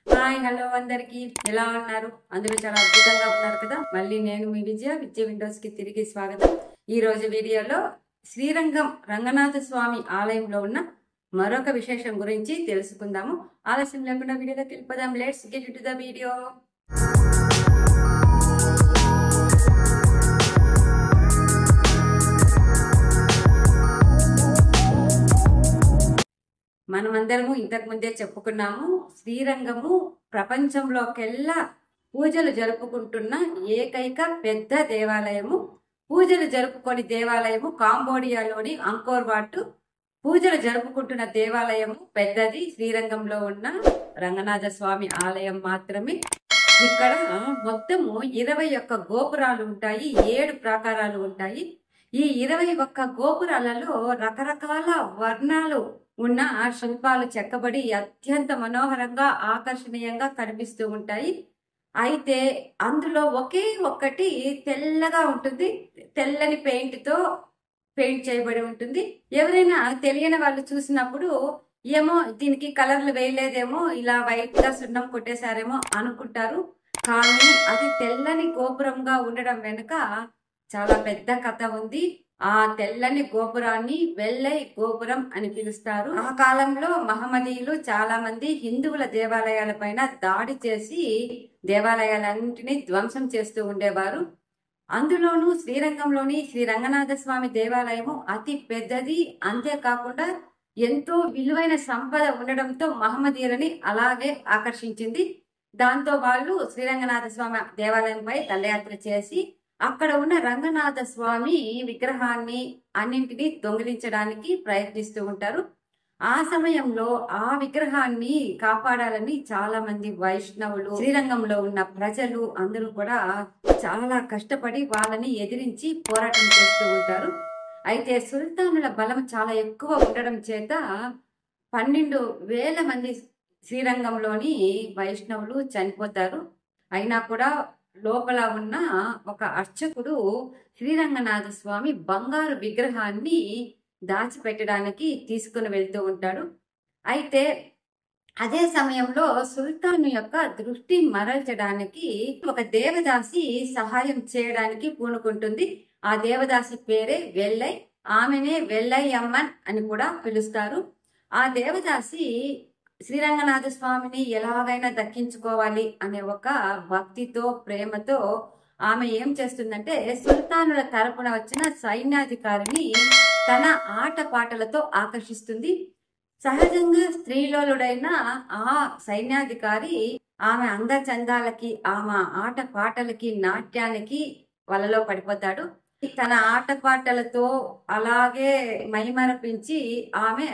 hi hello అందరికి ఎలా ఉన్నారు అందరూ చాలా అద్భుతంగా ఉన్నారు కదా మళ్ళీ నేను మీ విజయ విజయ విండోస్ కి తిరిగి స్వాగతం ఈ రోజు వీడియోలో శ్రీరంగం రంగనాథ స్వామి ఆలయంలో ఉన్న మరొక విశేషం గురించి తెలుసుకుందాము ఆలస్యం లేకుండా వీడియోలోకి వెళ్ళిపోదాం let's get to the video మనమందరము ఇంతకు ముందే చెప్పుకున్నాము శ్రీరంగము ప్రపంచంలోకెల్లా పూజలు జరుపుకుంటున్న ఏకైక పెద్ద దేవాలయము పూజలు జరుపుకొని దేవాలయము కాంబోడియాలోని అంకోర్ వాట్ పూజలు జరుపుకుంటున్న దేవాలయము పెద్దది శ్రీరంగంలో ఉన్న రంగనాథ స్వామి ఆలయం మాత్రమే ఇక్కడ మొత్తము ఇరవై ఒక్క గోపురాలు ఉంటాయి ఏడు ప్రాకారాలు ఉంటాయి ఈ ఇరవై ఒక్క గోపురాలలో రకరకాల వర్ణాలు ఉన్న ఆ శిల్పాలు చెక్కబడి అత్యంత మనోహరంగా ఆకర్షణీయంగా కనిపిస్తూ ఉంటాయి అయితే అందులో ఒకే ఒక్కటి తెల్లగా ఉంటుంది తెల్లని పెయింట్ తో పెయింట్ చేయబడి ఉంటుంది ఎవరైనా తెలియని వాళ్ళు చూసినప్పుడు ఏమో దీనికి కలర్లు వేయలేదేమో ఇలా వైట్ గా సున్నం కొట్టేశారేమో అనుకుంటారు కానీ అది తెల్లని గోపురంగా ఉండడం వెనుక చాలా పెద్ద కథ ఉంది ఆ తెల్లని గోపురాన్ని వెల్లై గోపురం అని పిలుస్తారు ఆ కాలంలో మహమ్మదీయులు చాలా మంది హిందువుల దేవాలయాల పైన దాడి చేసి దేవాలయాలన్నింటినీ ధ్వంసం చేస్తూ ఉండేవారు అందులోనూ శ్రీరంగంలోని శ్రీ రంగనాథ స్వామి దేవాలయము అతి పెద్దది అంతేకాకుండా ఎంతో విలువైన సంపద ఉండడంతో మహమ్మదీయులని అలాగే ఆకర్షించింది దాంతో వాళ్ళు శ్రీరంగనాథ స్వామి దేవాలయంపై దండయాత్ర చేసి అక్కడ ఉన్న రంగనాథ స్వామి విగ్రహాన్ని అన్నింటినీ దొంగిలించడానికి ప్రయత్నిస్తూ ఉంటారు ఆ సమయంలో ఆ విగ్రహాన్ని కాపాడాలని చాలా మంది వైష్ణవులు శ్రీరంగంలో ఉన్న ప్రజలు అందరూ కూడా చాలా కష్టపడి వాళ్ళని ఎదిరించి పోరాటం చేస్తూ ఉంటారు అయితే సుల్తానుల బలం చాలా ఎక్కువ ఉండడం చేత పన్నెండు వేల మంది శ్రీరంగంలోని వైష్ణవులు చనిపోతారు అయినా కూడా లోపల ఉన్న ఒక అర్చకుడు శ్రీరంగనాథ స్వామి బంగారు విగ్రహాన్ని దాచిపెట్టడానికి తీసుకుని వెళ్తూ ఉంటాడు అయితే అదే సమయంలో సుల్తాన్ యొక్క దృష్టి మరల్చడానికి ఒక దేవదాసి సహాయం చేయడానికి పూనుకుంటుంది ఆ దేవదాసి పేరే వెల్లై ఆమెనే వెల్లై అమ్మన్ అని కూడా పిలుస్తారు ఆ దేవదాసి శ్రీరంగనాథ స్వామిని ఎలాగైనా దక్కించుకోవాలి అనే ఒక భక్తితో ప్రేమతో ఆమె ఏం చేస్తుందంటే సుల్తానుల తరపున వచ్చిన సైన్యాధికారిని తన ఆట పాటలతో ఆకర్షిస్తుంది సహజంగా స్త్రీలోలుడైన ఆ సైన్యాధికారి ఆమె అందచందాలకి ఆమె ఆట పాటలకి నాట్యానికి వలలో పడిపోతాడు తన ఆట పాటలతో అలాగే మైమరపించి ఆమె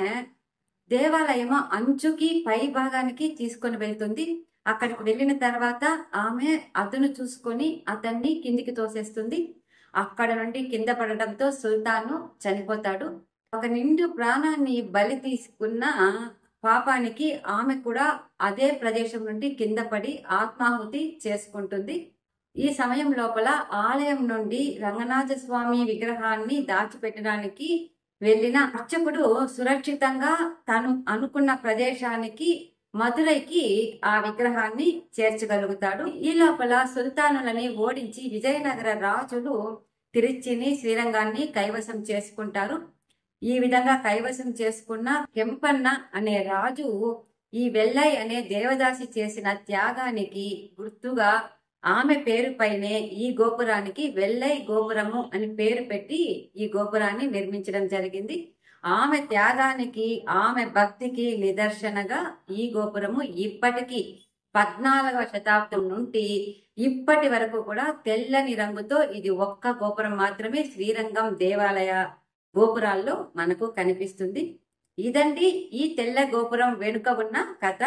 దేవాలయం అంచుకి పై భాగానికి తీసుకొని వెళ్తుంది అక్కడికి వెళ్ళిన తర్వాత ఆమె అదును చూసుకొని అతన్ని కిందికి తోసేస్తుంది అక్కడ నుండి కింద పడడంతో సుల్తాను చనిపోతాడు ఒక నిండు ప్రాణాన్ని బలి తీసుకున్న పాపానికి ఆమె కూడా అదే ప్రదేశం నుండి కింద పడి ఆత్మాహుతి చేసుకుంటుంది ఈ సమయం లోపల ఆలయం నుండి రంగనాథ స్వామి విగ్రహాన్ని దాచిపెట్టడానికి వెళ్ళిన అర్చకుడు సురక్షితంగా తను అనుకున్న ప్రదేశానికి మధురైకి ఆ విగ్రహాన్ని చేర్చగలుగుతాడు ఈ లోపల సుల్తానులని ఓడించి విజయనగర రాజులు తిరుచిని శ్రీరంగాన్ని కైవసం చేసుకుంటారు ఈ విధంగా కైవసం చేసుకున్న కెంపన్న అనే రాజు ఈ వెల్లై అనే దేవదాసి చేసిన త్యాగానికి గుర్తుగా ఆమె పేరుపైనే ఈ గోపురానికి వెల్లై గోపురము అని పేరు పెట్టి ఈ గోపురాన్ని నిర్మించడం జరిగింది ఆమె త్యాగానికి ఆమె భక్తికి నిదర్శనగా ఈ గోపురము ఇప్పటికీ పద్నాలుగవ శతాబ్దం నుండి ఇప్పటి వరకు కూడా తెల్లని రంగుతో ఇది ఒక్క గోపురం మాత్రమే శ్రీరంగం దేవాలయ గోపురాల్లో మనకు కనిపిస్తుంది ఇదండి ఈ తెల్ల గోపురం వెనుక ఉన్న కథ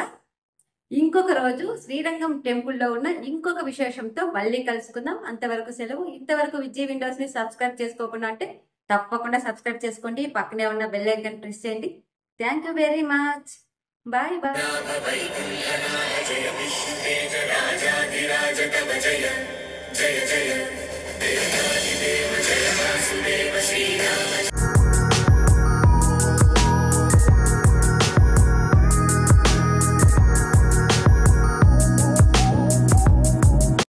ఇంకొక రోజు శ్రీరంగం టెంపుల్లో ఉన్న ఇంకొక విశేషంతో మళ్ళీ కలుసుకుందాం అంతవరకు సెలవు ఇంతవరకు విజయ్ విండోస్ ని సబ్స్క్రైబ్ చేసుకోకుండా అంటే తప్పకుండా సబ్స్క్రైబ్ చేసుకోండి పక్కనే ఉన్న బెల్ ఐకన్ ప్రెస్ చేయండి thank you very much bye bye జయ విష్ణుతేజ రాజాధిరాజ కవ జయ జయ జయ దేవాదిదేవ